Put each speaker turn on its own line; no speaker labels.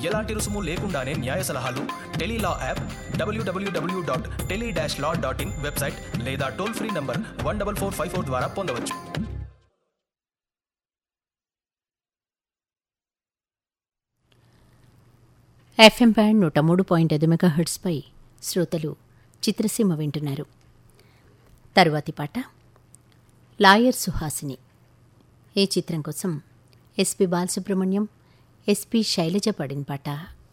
ఎలాంటి రుసుము లేకుండానే న్యాయ సలహాలు TeleLaw app W W W dot tele dash law dot in website లేదా toll free number one double four five four ద్వారా పొందవచ్చు
ఎఫ్ఎం బ్యాండ్ నూట మూడు పాయింట్ ఐదు మెగాహెర్ట్స్పై శ్రోతలు చిత్రసీమ వింటున్నారు తరువాతి పాట లాయర్ సుహాసిని ఈ చిత్రం కోసం ఎస్పి బాలసుబ్రహ్మణ్యం ఎస్పి శైలజ పడిన పాట